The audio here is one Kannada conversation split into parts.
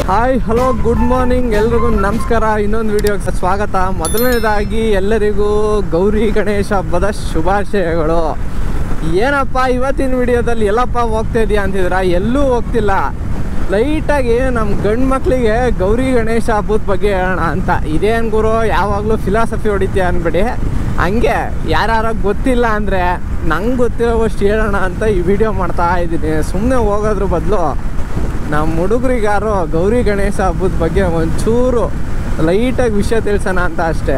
ಹಾಯ್ ಹಲೋ ಗುಡ್ ಮಾರ್ನಿಂಗ್ ಎಲ್ರಿಗೂ ನಮಸ್ಕಾರ ಇನ್ನೊಂದು ವಿಡಿಯೋಗೆ ಸ್ವಾಗತ ಮೊದಲನೇದಾಗಿ ಎಲ್ಲರಿಗೂ ಗೌರಿ ಗಣೇಶ ಹಬ್ಬದ ಶುಭಾಶಯಗಳು ಏನಪ್ಪ ಇವತ್ತಿನ ವಿಡಿಯೋದಲ್ಲಿ ಎಲ್ಲಪ್ಪ ಹೋಗ್ತಾ ಇದೆಯಾ ಅಂತಿದ್ರ ಎಲ್ಲೂ ಹೋಗ್ತಿಲ್ಲ ಲೈಟಾಗಿ ನಮ್ಮ ಗಂಡು ಮಕ್ಕಳಿಗೆ ಗೌರಿ ಗಣೇಶ ಹಬ್ಬದ ಬಗ್ಗೆ ಹೇಳೋಣ ಅಂತ ಇದೇನು ಗುರು ಯಾವಾಗಲೂ ಫಿಲಾಸಫಿ ಹೊಡಿತೀಯ ಅನ್ಬೇಡಿ ಹಂಗೆ ಯಾರು ಗೊತ್ತಿಲ್ಲ ಅಂದರೆ ನಂಗೆ ಗೊತ್ತಿರೋವಷ್ಟು ಹೇಳೋಣ ಅಂತ ಈ ವಿಡಿಯೋ ಮಾಡ್ತಾ ಇದ್ದೀನಿ ಸುಮ್ಮನೆ ಹೋಗೋದ್ರ ಬದಲು ನಮ್ಮ ಹುಡುಗರಿಗಾರು ಗೌರಿ ಗಣೇಶ ಹಬ್ಬದ ಬಗ್ಗೆ ಒಂಚೂರು ಲೈಟಾಗಿ ವಿಷಯ ತಿಳಿಸೋಣ ಅಂತ ಅಷ್ಟೇ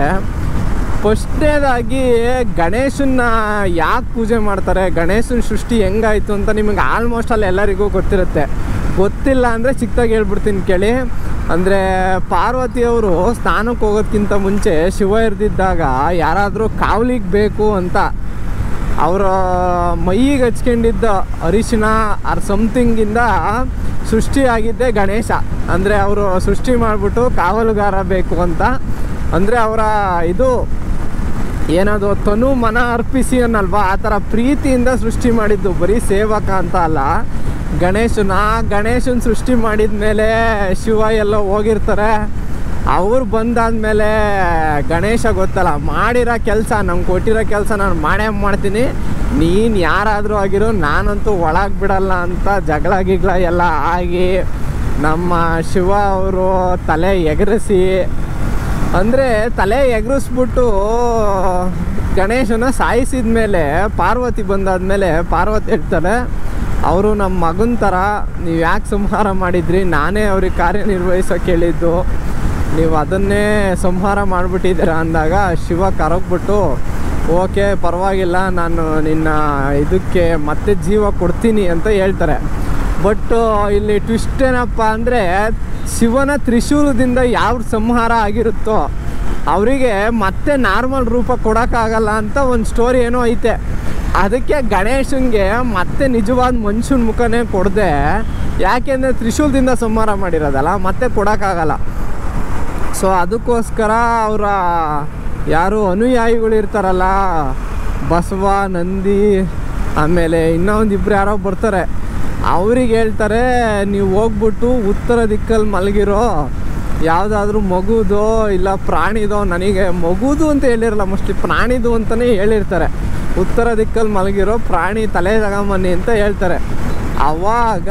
ಫಸ್ಟ್ನೇದಾಗಿ ಗಣೇಶನ್ನ ಯಾಕೆ ಪೂಜೆ ಮಾಡ್ತಾರೆ ಗಣೇಶನ ಸೃಷ್ಟಿ ಹೆಂಗಾಯ್ತು ಅಂತ ನಿಮಗೆ ಆಲ್ಮೋಸ್ಟ್ ಅಲ್ಲಿ ಎಲ್ಲರಿಗೂ ಗೊತ್ತಿರುತ್ತೆ ಗೊತ್ತಿಲ್ಲ ಅಂದರೆ ಚಿಕ್ಕದಾಗಿ ಹೇಳ್ಬಿಡ್ತೀನಿ ಕೇಳಿ ಅಂದರೆ ಪಾರ್ವತಿಯವರು ಸ್ನಾನಕ್ಕೆ ಹೋಗೋದಕ್ಕಿಂತ ಮುಂಚೆ ಶಿವ ಇರ್ದಿದ್ದಾಗ ಯಾರಾದರೂ ಕಾವಲಿಗೆ ಬೇಕು ಅಂತ ಅವರ ಮೈಗೆ ಹಚ್ಕೊಂಡಿದ್ದ ಅರಿಶಿನ ಆರ್ ಸಮಥಿಂಗಿಂದ ಸೃಷ್ಟಿಯಾಗಿದ್ದೇ ಗಣೇಶ ಅಂದರೆ ಅವರು ಸೃಷ್ಟಿ ಮಾಡಿಬಿಟ್ಟು ಕಾವಲುಗಾರ ಬೇಕು ಅಂತ ಅಂದರೆ ಅವರ ಇದು ಏನದು ತನು ಮನ ಅರ್ಪಿಸಿ ಅನ್ನಲ್ವಾ ಆ ಥರ ಪ್ರೀತಿಯಿಂದ ಸೃಷ್ಟಿ ಮಾಡಿದ್ದು ಬರೀ ಸೇವಕ ಅಂತ ಅಲ್ಲ ಗಣೇಶನ ಗಣೇಶನ ಸೃಷ್ಟಿ ಮಾಡಿದ ಮೇಲೆ ಶಿವ ಎಲ್ಲ ಹೋಗಿರ್ತಾರೆ ಅವ್ರು ಬಂದಾದ್ಮೇಲೆ ಗಣೇಶ ಗೊತ್ತಲ್ಲ ಮಾಡಿರೋ ಕೆಲಸ ನಂಗೆ ಕೊಟ್ಟಿರೋ ಕೆಲಸ ನಾನು ಮಾಡೇ ಮಾಡ್ತೀನಿ ನೀನು ಯಾರಾದರೂ ಆಗಿರೋ ನಾನಂತೂ ಒಳಗೆ ಬಿಡಲ್ಲ ಅಂತ ಜಗಳ ಗಿಗಳ ಎಲ್ಲ ಆಗಿ ನಮ್ಮ ಶಿವ ಅವರು ತಲೆ ಎಗರಿಸಿ ಅಂದರೆ ತಲೆ ಎಗರಿಸ್ಬಿಟ್ಟು ಗಣೇಶನ ಸಾಯಿಸಿದ ಮೇಲೆ ಪಾರ್ವತಿ ಬಂದಾದ್ಮೇಲೆ ಪಾರ್ವತಿ ಹೇಳ್ತಾರೆ ಅವರು ನಮ್ಮ ಮಗನ ಥರ ನೀವು ಯಾಕೆ ಸಂಹಾರ ಮಾಡಿದ್ರಿ ನಾನೇ ಅವ್ರಿಗೆ ಕಾರ್ಯನಿರ್ವಹಿಸೋಕೆ ಹೇಳಿದ್ದು ನೀವು ಅದನ್ನೇ ಸಂಹಾರ ಮಾಡಿಬಿಟ್ಟಿದ್ದೀರ ಅಂದಾಗ ಶಿವ ಕರಗ್ಬಿಟ್ಟು ಓಕೆ ಪರವಾಗಿಲ್ಲ ನಾನು ನಿನ್ನ ಇದಕ್ಕೆ ಮತ್ತೆ ಜೀವ ಕೊಡ್ತೀನಿ ಅಂತ ಹೇಳ್ತಾರೆ ಬಟ್ ಇಲ್ಲಿ ಟ್ವಿಸ್ಟ್ ಏನಪ್ಪ ಅಂದರೆ ಶಿವನ ತ್ರಿಶೂಲದಿಂದ ಯಾವ ಸಂಹಾರ ಆಗಿರುತ್ತೋ ಅವರಿಗೆ ಮತ್ತೆ ನಾರ್ಮಲ್ ರೂಪ ಕೊಡೋಕ್ಕಾಗಲ್ಲ ಅಂತ ಒಂದು ಸ್ಟೋರಿ ಏನೋ ಐತೆ ಅದಕ್ಕೆ ಗಣೇಶನಿಗೆ ಮತ್ತೆ ನಿಜವಾದ ಮನುಷ್ಯನ ಮುಖನೇ ಕೊಡದೆ ಯಾಕೆಂದರೆ ತ್ರಿಶೂಲದಿಂದ ಸಂಹಾರ ಮಾಡಿರೋದಲ್ಲ ಮತ್ತೆ ಕೊಡೋಕ್ಕಾಗಲ್ಲ ಸೊ ಅದಕ್ಕೋಸ್ಕರ ಅವರ ಯಾರು ಅನುಯಾಯಿಗಳು ಇರ್ತಾರಲ್ಲ ಬಸವ ನಂದಿ ಆಮೇಲೆ ಇನ್ನೂ ಒಂದಿಬ್ರು ಯಾರೋ ಬರ್ತಾರೆ ಅವ್ರಿಗೆ ಹೇಳ್ತಾರೆ ನೀವು ಹೋಗ್ಬಿಟ್ಟು ಉತ್ತರ ದಿಕ್ಕಲ್ಲಿ ಮಲಗಿರೋ ಯಾವುದಾದ್ರೂ ಮಗುದೋ ಇಲ್ಲ ಪ್ರಾಣಿದೋ ನನಗೆ ಮಗುದು ಅಂತ ಹೇಳಿರಲ್ಲ ಮೋಸ್ಟ್ಲಿ ಪ್ರಾಣಿದು ಅಂತಲೇ ಹೇಳಿರ್ತಾರೆ ಉತ್ತರ ದಿಕ್ಕಲ್ಲಿ ಮಲಗಿರೋ ಪ್ರಾಣಿ ತಲೆ ತಗೊಂಬನ್ನಿ ಅಂತ ಹೇಳ್ತಾರೆ ಆವಾಗ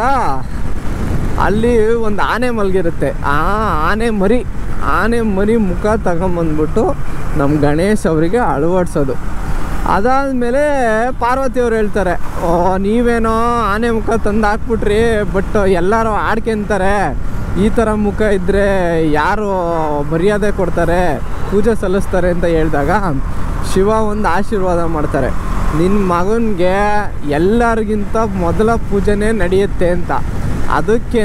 ಅಲ್ಲಿ ಒಂದು ಆನೆ ಮಲಗಿರುತ್ತೆ ಆ ಆನೆ ಮರಿ ಆನೆ ಮರಿ ಮುಖ ತಗೊಂಬಂದ್ಬಿಟ್ಟು ನಮ್ಮ ಗಣೇಶ್ ಅವರಿಗೆ ಅಳವಡಿಸೋದು ಅದಾದಮೇಲೆ ಪಾರ್ವತಿಯವ್ರು ಹೇಳ್ತಾರೆ ಓ ನೀವೇನೋ ಆನೆ ಮುಖ ತಂದು ಹಾಕ್ಬಿಟ್ರಿ ಬಟ್ ಎಲ್ಲರೂ ಆಡ್ಕೊಂತಾರೆ ಈ ಥರ ಮುಖ ಇದ್ದರೆ ಯಾರು ಮರ್ಯಾದೆ ಕೊಡ್ತಾರೆ ಪೂಜೆ ಸಲ್ಲಿಸ್ತಾರೆ ಅಂತ ಹೇಳಿದಾಗ ಶಿವ ಒಂದು ಆಶೀರ್ವಾದ ಮಾಡ್ತಾರೆ ನಿನ್ನ ಮಗನಿಗೆ ಎಲ್ಲರಿಗಿಂತ ಮೊದಲ ಪೂಜೆನೇ ನಡೆಯುತ್ತೆ ಅಂತ ಅದಕ್ಕೇ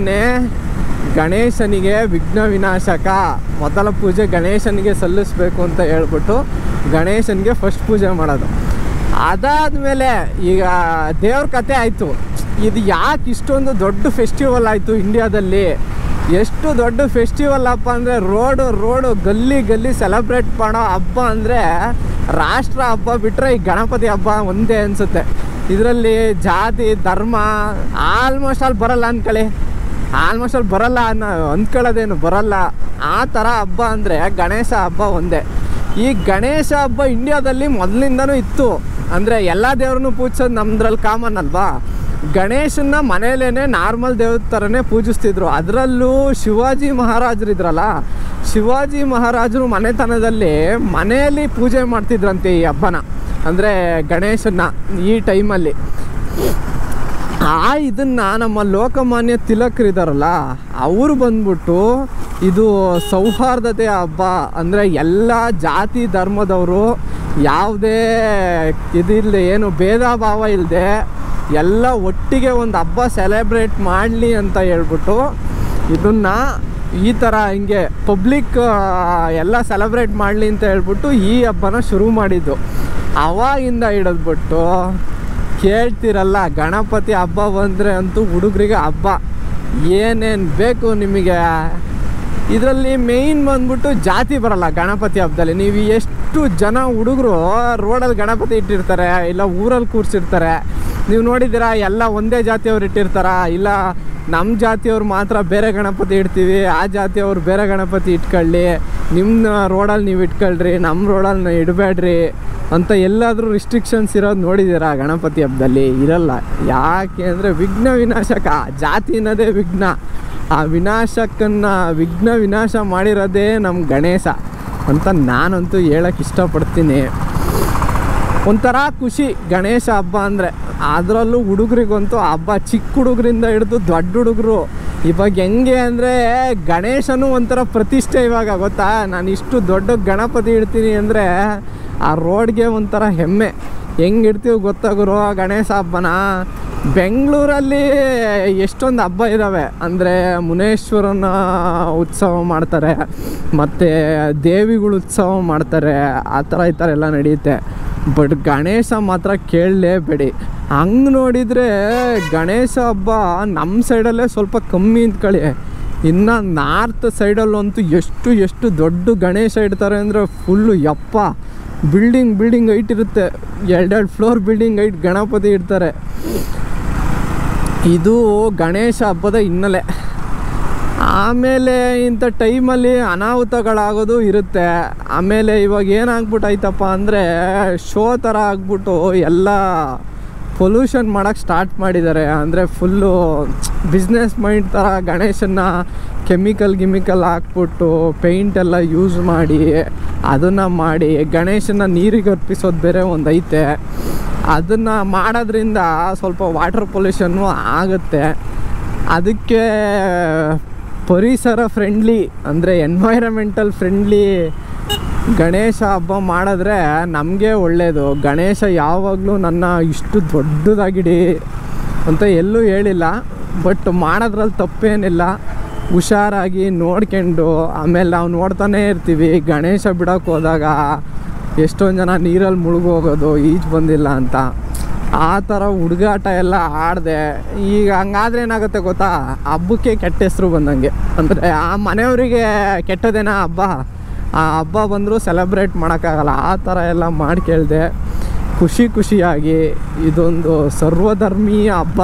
ಗಣೇಶನಿಗೆ ವಿಘ್ನ ವಿನಾಶಕ ಮೊದಲ ಪೂಜೆ ಗಣೇಶನಿಗೆ ಸಲ್ಲಿಸ್ಬೇಕು ಅಂತ ಹೇಳ್ಬಿಟ್ಟು ಗಣೇಶನಿಗೆ ಫಸ್ಟ್ ಪೂಜೆ ಮಾಡೋದು ಅದಾದಮೇಲೆ ಈಗ ದೇವ್ರ ಕತೆ ಆಯಿತು ಇದು ಯಾಕೆ ಇಷ್ಟೊಂದು ದೊಡ್ಡ ಫೆಸ್ಟಿವಲ್ ಆಯಿತು ಇಂಡಿಯಾದಲ್ಲಿ ಎಷ್ಟು ದೊಡ್ಡ ಫೆಸ್ಟಿವಲ್ ಅಪ್ಪ ಅಂದರೆ ರೋಡು ರೋಡು ಗಲ್ಲಿ ಗಲ್ಲಿ ಸೆಲೆಬ್ರೇಟ್ ಮಾಡೋ ಹಬ್ಬ ಅಂದರೆ ರಾಷ್ಟ್ರ ಹಬ್ಬ ಬಿಟ್ಟರೆ ಈ ಗಣಪತಿ ಹಬ್ಬ ಒಂದೇ ಅನಿಸುತ್ತೆ ಇದರಲ್ಲಿ ಜಾತಿ ಧರ್ಮ ಆಲ್ಮೋಸ್ಟ್ ಅಲ್ಲಿ ಬರಲ್ಲ ಅಂದ್ಕೊಳ್ಳಿ ಆಲ್ಮೋಸ್ಟ್ ಅಲ್ಲಿ ಬರಲ್ಲ ಅನ್ನೋ ಅಂದ್ಕೊಳ್ಳೋದೇನು ಬರಲ್ಲ ಆ ಥರ ಹಬ್ಬ ಅಂದರೆ ಗಣೇಶ ಹಬ್ಬ ಒಂದೇ ಈ ಗಣೇಶ ಹಬ್ಬ ಇಂಡಿಯಾದಲ್ಲಿ ಮೊದಲಿಂದನೂ ಇತ್ತು ಅಂದರೆ ಎಲ್ಲ ದೇವ್ರನ್ನೂ ಪೂಜಿಸೋದು ನಮ್ದ್ರಲ್ಲಿ ಕಾಮನ್ ಅಲ್ವಾ ಗಣೇಶನ್ನ ಮನೇಲೇ ನಾರ್ಮಲ್ ದೇವ್ರ ಥರನೇ ಪೂಜಿಸ್ತಿದ್ರು ಅದರಲ್ಲೂ ಶಿವಾಜಿ ಮಹಾರಾಜರಿದ್ರಲ್ಲ ಶಿವಾಜಿ ಮಹಾರಾಜರು ಮನೆತನದಲ್ಲಿ ಮನೆಯಲ್ಲಿ ಪೂಜೆ ಮಾಡ್ತಿದ್ರಂತೆ ಈ ಹಬ್ಬನ ಅಂದರೆ ಗಣೇಶನ್ನ ಈ ಟೈಮಲ್ಲಿ ಆ ಇದನ್ನ ನಮ್ಮ ಲೋಕಮಾನ್ಯ ತಿಲಕರಿದಾರಲ್ಲ ಅವರು ಬಂದ್ಬಿಟ್ಟು ಇದು ಸೌಹಾರ್ದತೆಯ ಹಬ್ಬ ಅಂದರೆ ಎಲ್ಲ ಜಾತಿ ಧರ್ಮದವರು ಯಾವುದೇ ಇದಿಲ್ಲದೆ ಏನು ಭೇದ ಭಾವ ಇಲ್ಲದೆ ಎಲ್ಲ ಒಟ್ಟಿಗೆ ಒಂದು ಹಬ್ಬ ಸೆಲೆಬ್ರೇಟ್ ಮಾಡಲಿ ಅಂತ ಹೇಳ್ಬಿಟ್ಟು ಇದನ್ನು ಈ ಥರ ಹಿಂಗೆ ಪಬ್ಲಿಕ್ ಎಲ್ಲ ಸೆಲೆಬ್ರೇಟ್ ಮಾಡಲಿ ಅಂತ ಹೇಳ್ಬಿಟ್ಟು ಈ ಹಬ್ಬನ ಶುರು ಮಾಡಿದ್ದು ಅವಾಗಿಂದ ಹಿಡಿದ್ಬಿಟ್ಟು ಕೇಳ್ತಿರಲ್ಲ ಗಣಪತಿ ಹಬ್ಬ ಬಂದರೆ ಅಂತೂ ಹುಡುಗರಿಗೆ ಹಬ್ಬ ಏನೇನು ಬೇಕು ನಿಮಗೆ ಇದರಲ್ಲಿ ಮೇಯ್ನ್ ಬಂದ್ಬಿಟ್ಟು ಜಾತಿ ಬರಲ್ಲ ಗಣಪತಿ ಹಬ್ಬದಲ್ಲಿ ನೀವು ಎಷ್ಟು ಜನ ಹುಡುಗರು ರೋಡಲ್ಲಿ ಗಣಪತಿ ಇಟ್ಟಿರ್ತಾರೆ ಇಲ್ಲ ಊರಲ್ಲಿ ಕೂರಿಸಿರ್ತಾರೆ ನೀವು ನೋಡಿದ್ದೀರಾ ಎಲ್ಲ ಒಂದೇ ಜಾತಿಯವ್ರು ಇಟ್ಟಿರ್ತಾರ ಇಲ್ಲ ನಮ್ಮ ಜಾತಿಯವ್ರು ಮಾತ್ರ ಬೇರೆ ಗಣಪತಿ ಇಡ್ತೀವಿ ಆ ಜಾತಿಯವ್ರು ಬೇರೆ ಗಣಪತಿ ಇಟ್ಕೊಳ್ಳಿ ನಿಮ್ಮ ರೋಡಲ್ಲಿ ನೀವು ಇಟ್ಕೊಳ್ರಿ ನಮ್ಮ ರೋಡಲ್ಲಿ ಇಡಬೇಡ್ರಿ ಅಂತ ಎಲ್ಲಾದರೂ ರಿಸ್ಟ್ರಿಕ್ಷನ್ಸ್ ಇರೋದು ನೋಡಿದ್ದೀರಾ ಗಣಪತಿ ಹಬ್ಬದಲ್ಲಿ ಇರಲ್ಲ ಯಾಕೆ ಅಂದರೆ ವಿಘ್ನ ವಿನಾಶಕ ಜಾತಿ ಅನ್ನೋದೇ ವಿಘ್ನ ಆ ವಿನಾಶಕನ್ನು ವಿಘ್ನ ವಿನಾಶ ಮಾಡಿರೋದೇ ನಮ್ಮ ಗಣೇಶ ಅಂತ ನಾನಂತೂ ಹೇಳಕ್ಕೆ ಇಷ್ಟಪಡ್ತೀನಿ ಒಂಥರ ಖುಷಿ ಗಣೇಶ ಹಬ್ಬ ಅಂದರೆ ಅದರಲ್ಲೂ ಹುಡುಗರಿಗಂತೂ ಹಬ್ಬ ಚಿಕ್ಕ ಹುಡುಗರಿಂದ ಹಿಡಿದು ದೊಡ್ಡ ಹುಡುಗರು ಇವಾಗ ಹೆಂಗೆ ಅಂದರೆ ಗಣೇಶನೂ ಒಂಥರ ಪ್ರತಿಷ್ಠೆ ಇವಾಗ ಗೊತ್ತಾ ನಾನು ಇಷ್ಟು ದೊಡ್ಡ ಗಣಪತಿ ಇಡ್ತೀನಿ ಅಂದರೆ ಆ ರೋಡ್ಗೆ ಒಂಥರ ಹೆಮ್ಮೆ ಹೆಂಗೆ ಇಡ್ತೀವಿ ಗೊತ್ತಾ ಗುರು ಆ ಗಣೇಶ ಹಬ್ಬನ ಬೆಂಗಳೂರಲ್ಲಿ ಎಷ್ಟೊಂದು ಹಬ್ಬ ಇದ್ದಾವೆ ಅಂದರೆ ಮುನೇಶ್ವರನ ಉತ್ಸವ ಮಾಡ್ತಾರೆ ಮತ್ತು ದೇವಿಗಳ ಉತ್ಸವ ಮಾಡ್ತಾರೆ ಆ ಥರ ಈ ಥರ ಎಲ್ಲ ನಡೆಯುತ್ತೆ ಬಟ್ ಗಣೇಶ ಮಾತ್ರ ಕೇಳಲೇಬೇಡಿ ಹಂಗೆ ನೋಡಿದರೆ ಗಣೇಶ ಹಬ್ಬ ನಮ್ಮ ಸೈಡಲ್ಲೇ ಸ್ವಲ್ಪ ಕಮ್ಮಿ ಅಂದ್ಕೊಳ್ಳಿ ಇನ್ನು ನಾರ್ತ್ ಸೈಡಲ್ಲಂತೂ ಎಷ್ಟು ಎಷ್ಟು ದೊಡ್ಡ ಗಣೇಶ ಇಡ್ತಾರೆ ಅಂದರೆ ಫುಲ್ಲು ಯಪ್ಪ ಬಿಲ್ಡಿಂಗ್ ಬಿಲ್ಡಿಂಗ್ ಹೈಟ್ ಇರುತ್ತೆ ಎರಡೆರಡು ಫ್ಲೋರ್ ಬಿಲ್ಡಿಂಗ್ ಹೈಟ್ ಗಣಪತಿ ಇಡ್ತಾರೆ ಇದು ಗಣೇಶ ಹಬ್ಬದ ಹಿನ್ನೆಲೆ ಆಮೇಲೆ ಇಂಥ ಟೈಮಲ್ಲಿ ಅನಾಹುತಗಳಾಗೋದು ಇರುತ್ತೆ ಆಮೇಲೆ ಇವಾಗ ಏನಾಗ್ಬಿಟ್ಟೈತಪ್ಪ ಅಂದರೆ ಶೋ ಥರ ಆಗ್ಬಿಟ್ಟು ಎಲ್ಲ ಪೊಲ್ಯೂಷನ್ ಮಾಡೋಕ್ಕೆ ಸ್ಟಾರ್ಟ್ ಮಾಡಿದ್ದಾರೆ ಅಂದರೆ ಫುಲ್ಲು ಬಿಸ್ನೆಸ್ ಮೈಂಡ್ ಥರ ಗಣೇಶನ್ನ ಕೆಮಿಕಲ್ ಗಿಮಿಕಲ್ ಹಾಕ್ಬಿಟ್ಟು ಪೇಂಟ್ ಎಲ್ಲ ಯೂಸ್ ಮಾಡಿ ಅದನ್ನು ಮಾಡಿ ಗಣೇಶನ ನೀರಿಗೆ ಅರ್ಪಿಸೋದು ಬೇರೆ ಒಂದು ಐತೆ ಅದನ್ನು ಮಾಡೋದ್ರಿಂದ ಸ್ವಲ್ಪ ವಾಟರ್ ಪೊಲ್ಯೂಷನ್ನು ಆಗುತ್ತೆ ಅದಕ್ಕೆ ಪರಿಸರ ಫ್ರೆಂಡ್ಲಿ ಅಂದರೆ ಎನ್ವೈರಮೆಂಟಲ್ ಫ್ರೆಂಡ್ಲಿ ಗಣೇಶ ಹಬ್ಬ ಮಾಡಿದ್ರೆ ನಮಗೆ ಒಳ್ಳೆಯದು ಗಣೇಶ ಯಾವಾಗಲೂ ನನ್ನ ಇಷ್ಟು ದೊಡ್ಡದಾಗಿಡಿ ಅಂತ ಎಲ್ಲೂ ಹೇಳಿಲ್ಲ ಬಟ್ ಮಾಡೋದ್ರಲ್ಲಿ ತಪ್ಪೇನಿಲ್ಲ ಹುಷಾರಾಗಿ ನೋಡ್ಕೊಂಡು ಆಮೇಲೆ ನಾವು ನೋಡ್ತಾನೇ ಇರ್ತೀವಿ ಗಣೇಶ ಬಿಡೋಕೆ ಹೋದಾಗ ಎಷ್ಟೊಂದು ಜನ ನೀರಲ್ಲಿ ಮುಳುಗೋಗೋದು ಈಜು ಬಂದಿಲ್ಲ ಅಂತ ಆ ಥರ ಹುಡುಗಾಟ ಎಲ್ಲ ಆಡಿದೆ ಈಗ ಹಂಗಾದ್ರೆ ಏನಾಗುತ್ತೆ ಗೊತ್ತಾ ಹಬ್ಬಕ್ಕೆ ಕೆಟ್ಟ ಹೆಸರು ಬಂದಂಗೆ ಅಂದರೆ ಆ ಮನೆಯವರಿಗೆ ಕೆಟ್ಟದೇನ ಹಬ್ಬ ಆ ಹಬ್ಬ ಬಂದರೂ ಸೆಲೆಬ್ರೇಟ್ ಮಾಡೋಕ್ಕಾಗಲ್ಲ ಆ ಥರ ಎಲ್ಲ ಮಾಡಿ ಕೇಳಿದೆ ಖುಷಿ ಖುಷಿಯಾಗಿ ಇದೊಂದು ಸರ್ವಧರ್ಮೀಯ ಹಬ್ಬ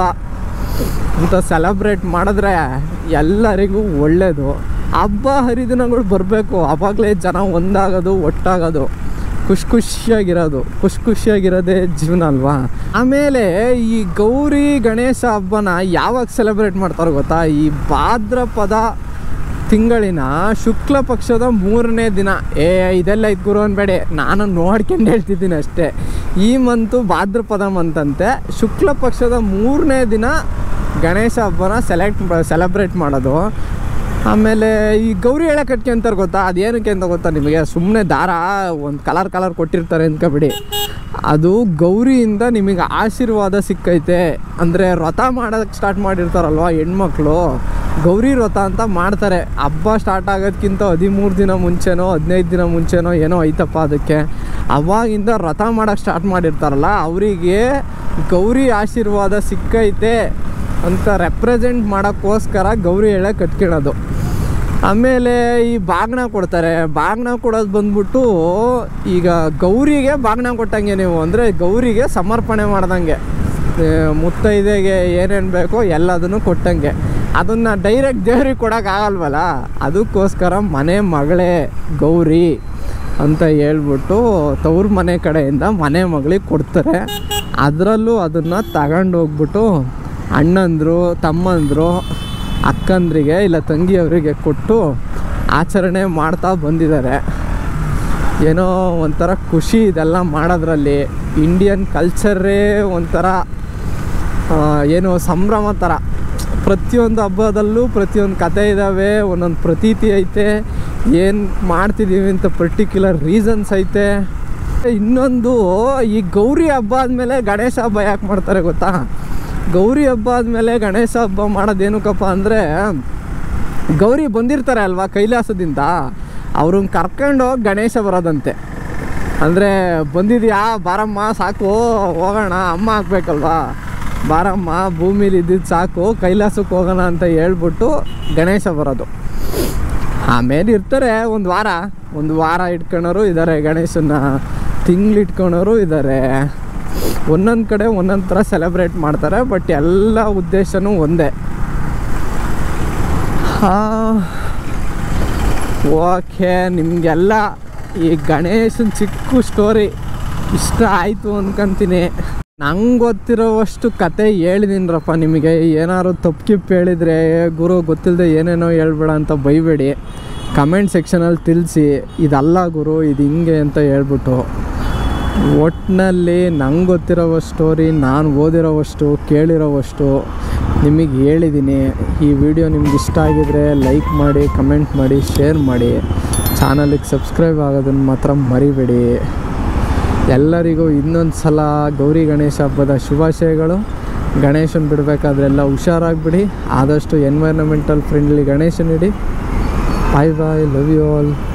ಅಂತ ಸೆಲೆಬ್ರೇಟ್ ಮಾಡಿದ್ರೆ ಎಲ್ಲರಿಗೂ ಒಳ್ಳೆಯದು ಹಬ್ಬ ಹರಿದಿನಗಳು ಬರಬೇಕು ಆವಾಗಲೇ ಜನ ಒಂದಾಗೋದು ಒಟ್ಟಾಗೋದು ಖುಷಿ ಖುಷಿಯಾಗಿರೋದು ಖುಷಿ ಖುಷಿಯಾಗಿರೋದೇ ಜೀವನ ಅಲ್ವಾ ಆಮೇಲೆ ಈ ಗೌರಿ ಗಣೇಶ ಹಬ್ಬನ ಯಾವಾಗ ಸೆಲೆಬ್ರೇಟ್ ಮಾಡ್ತಾರೆ ಗೊತ್ತಾ ಈ ಭಾದ್ರಪದ ತಿಂಗಳಿನ ಶುಕ್ಲ ಪಕ್ಷದ ಮೂರನೇ ದಿನ ಏ ಇದೆಲ್ಲ ಇದ್ ಗುರು ಅನ್ಬೇಡಿ ನಾನು ನೋಡ್ಕೊಂಡು ಹೇಳ್ತಿದ್ದೀನಿ ಅಷ್ಟೇ ಈ ಮಂತು ಭಾದ್ರಪದ ಮಂತಂತೆ ಶುಕ್ಲ ಪಕ್ಷದ ಮೂರನೇ ದಿನ ಗಣೇಶ ಹಬ್ಬನ ಸೆಲೆಕ್ಟ್ ಸೆಲೆಬ್ರೇಟ್ ಮಾಡೋದು ಆಮೇಲೆ ಈ ಗೌರಿ ಎಳೆ ಕಟ್ಕೊಂತಾರೆ ಗೊತ್ತಾ ಅದೇನಕ್ಕೆ ಅಂತ ಗೊತ್ತಾ ನಿಮಗೆ ಸುಮ್ಮನೆ ದಾರ ಒಂದು ಕಲರ್ ಕಲರ್ ಕೊಟ್ಟಿರ್ತಾರೆ ಅಂದ್ಕೊಬಿಡಿ ಅದು ಗೌರಿಯಿಂದ ನಿಮಗೆ ಆಶೀರ್ವಾದ ಸಿಕ್ಕೈತೆ ಅಂದರೆ ವ್ರತ ಮಾಡೋಕ್ಕೆ ಸ್ಟಾರ್ಟ್ ಮಾಡಿರ್ತಾರಲ್ವ ಹೆಣ್ಮಕ್ಳು ಗೌರಿ ವ್ರತ ಅಂತ ಮಾಡ್ತಾರೆ ಹಬ್ಬ ಸ್ಟಾರ್ಟ್ ಆಗೋದಕ್ಕಿಂತ ಹದಿಮೂರು ದಿನ ಮುಂಚೆನೋ ಹದಿನೈದು ದಿನ ಮುಂಚೆನೋ ಏನೋ ಐತಪ್ಪ ಅದಕ್ಕೆ ಅವಾಗಿಂದ ವ್ರತ ಮಾಡೋಕ್ಕೆ ಸ್ಟಾರ್ಟ್ ಮಾಡಿರ್ತಾರಲ್ಲ ಅವರಿಗೆ ಗೌರಿ ಆಶೀರ್ವಾದ ಸಿಕ್ಕೈತೆ ಅಂತ ರೆಪ್ರೆಸೆಂಟ್ ಮಾಡೋಕ್ಕೋಸ್ಕರ ಗೌರಿ ಎಳೆ ಕಟ್ಕೊಳ್ಳೋದು ಆಮೇಲೆ ಈ ಬಾಗ್ನ ಕೊಡ್ತಾರೆ ಬಾಗ್ನ ಕೊಡೋದು ಬಂದ್ಬಿಟ್ಟು ಈಗ ಗೌರಿಗೆ ಬಾಗ್ನ ಕೊಟ್ಟಂಗೆ ನೀವು ಅಂದರೆ ಗೌರಿಗೆ ಸಮರ್ಪಣೆ ಮಾಡ್ದಂಗೆ ಏ, ಮುತ್ತೈದೆಗೆ ಏನೇನು ಬೇಕೋ ಎಲ್ಲದನ್ನು ಕೊಟ್ಟಂಗೆ ಅದನ್ನು ಡೈರೆಕ್ಟ್ ದೇವ್ರಿಗೆ ಕೊಡೋಕ್ಕಾಗಲ್ವಲ್ಲ ಅದಕ್ಕೋಸ್ಕರ ಮನೆ ಮಗಳೇ ಗೌರಿ ಅಂತ ಹೇಳ್ಬಿಟ್ಟು ತವ್ರ ಮನೆ ಕಡೆಯಿಂದ ಮನೆ ಮಗಳಿಗೆ ಕೊಡ್ತಾರೆ ಅದರಲ್ಲೂ ಅದನ್ನು ತಗೊಂಡು ಹೋಗ್ಬಿಟ್ಟು ಅಣ್ಣಂದರು ತಮ್ಮಂದರು ಅಕ್ಕಂದ್ರಿಗೆ ಇಲ್ಲ ತಂಗಿಯವರಿಗೆ ಕೊಟ್ಟು ಆಚರಣೆ ಮಾಡ್ತಾ ಬಂದಿದ್ದಾರೆ ಏನೋ ಒಂಥರ ಖುಷಿ ಇದೆಲ್ಲ ಮಾಡೋದ್ರಲ್ಲಿ ಇಂಡಿಯನ್ ಕಲ್ಚರೇ ಒಂಥರ ಆ, ಏನು ಸಂಭ್ರಮ ಥರ ಪ್ರತಿಯೊಂದು ಹಬ್ಬದಲ್ಲೂ ಪ್ರತಿಯೊಂದು ಕತೆ ಇದ್ದಾವೆ ಒಂದೊಂದು ಪ್ರತೀತಿ ಐತೆ ಏನು ಮಾಡ್ತಿದ್ದೀವಿ ಅಂತ ಪರ್ಟಿಕ್ಯುಲರ್ ರೀಸನ್ಸ್ ಐತೆ ಇನ್ನೊಂದು ಈ ಗೌರಿ ಹಬ್ಬ ಆದಮೇಲೆ ಗಣೇಶ ಹಬ್ಬ ಯಾಕೆ ಮಾಡ್ತಾರೆ ಗೊತ್ತಾ ಗೌರಿ ಹಬ್ಬ ಆದಮೇಲೆ ಗಣೇಶ ಹಬ್ಬ ಮಾಡೋದೇನಕ್ಕಪ್ಪ ಅಂದರೆ ಗೌರಿ ಬಂದಿರ್ತಾರೆ ಅಲ್ವಾ ಕೈಲಾಸದಿಂದ ಅವ್ರನ್ನ ಕರ್ಕೊಂಡು ಹೋಗಿ ಗಣೇಶ ಬರೋದಂತೆ ಅಂದರೆ ಬಂದಿದ್ಯಾ ಬಾರಮ್ಮ ಸಾಕು ಹೋಗೋಣ ಅಮ್ಮ ಹಾಕ್ಬೇಕಲ್ವಾ ಬಾರಮ್ಮ ಭೂಮಿಲಿ ಇದ್ದಿದ್ದು ಸಾಕು ಕೈಲಾಸಕ್ಕೆ ಹೋಗೋಣ ಅಂತ ಹೇಳ್ಬಿಟ್ಟು ಗಣೇಶ ಬರೋದು ಆಮೇಲೆ ಇರ್ತಾರೆ ಒಂದು ವಾರ ಒಂದು ವಾರ ಇಟ್ಕೊಳೋರು ಇದ್ದಾರೆ ಗಣೇಶನ ತಿಂಗ್ಳು ಇಟ್ಕೊಳೋರು ಇದ್ದಾರೆ ಒಂದೊಂದು ಕಡೆ ಒಂದೊಂದು ಥರ ಸೆಲೆಬ್ರೇಟ್ ಮಾಡ್ತಾರೆ ಬಟ್ ಎಲ್ಲ ಉದ್ದೇಶನೂ ಒಂದೇ ಓಕೆ ನಿಮಗೆಲ್ಲ ಈ ಗಣೇಶನ ಚಿಕ್ಕ ಸ್ಟೋರಿ ಇಷ್ಟ ಆಯಿತು ಅನ್ಕೊಂತೀನಿ ನಂಗೆ ಗೊತ್ತಿರೋವಷ್ಟು ಕತೆ ಹೇಳಿದ್ದೀನಿರಪ್ಪ ನಿಮಗೆ ಏನಾದ್ರು ತಪ್ಪು ಕಿಪ್ಪು ಹೇಳಿದರೆ ಗುರು ಗೊತ್ತಿಲ್ಲದೆ ಏನೇನೋ ಹೇಳ್ಬೇಡ ಅಂತ ಬೈಬೇಡಿ ಕಮೆಂಟ್ ಸೆಕ್ಷನಲ್ಲಿ ತಿಳಿಸಿ ಇದಲ್ಲ ಗುರು ಇದು ಹಿಂಗೆ ಅಂತ ಹೇಳ್ಬಿಟ್ಟು ಒಟ್ಟಿನಲ್ಲಿ ನಂಗೆ ಗೊತ್ತಿರೋ ಸ್ಟೋರಿ ನಾನು ಓದಿರೋವಷ್ಟು ಕೇಳಿರೋವಷ್ಟು ನಿಮಗೆ ಹೇಳಿದ್ದೀನಿ ಈ ವಿಡಿಯೋ ನಿಮ್ಗೆ ಇಷ್ಟ ಆಗಿದರೆ ಲೈಕ್ ಮಾಡಿ ಕಮೆಂಟ್ ಮಾಡಿ ಶೇರ್ ಮಾಡಿ ಚಾನಲಿಗೆ ಸಬ್ಸ್ಕ್ರೈಬ್ ಆಗೋದನ್ನು ಮಾತ್ರ ಮರಿಬೇಡಿ ಎಲ್ಲರಿಗೂ ಇನ್ನೊಂದು ಸಲ ಗೌರಿ ಗಣೇಶ ಹಬ್ಬದ ಶುಭಾಶಯಗಳು ಗಣೇಶನ ಬಿಡಬೇಕಾದ್ರೆಲ್ಲ ಹುಷಾರಾಗಿಬಿಡಿ ಆದಷ್ಟು ಎನ್ವೈರನ್ಮೆಂಟಲ್ ಫ್ರೆಂಡ್ಲಿ ಗಣೇಶನಿಡಿ bye bye love you all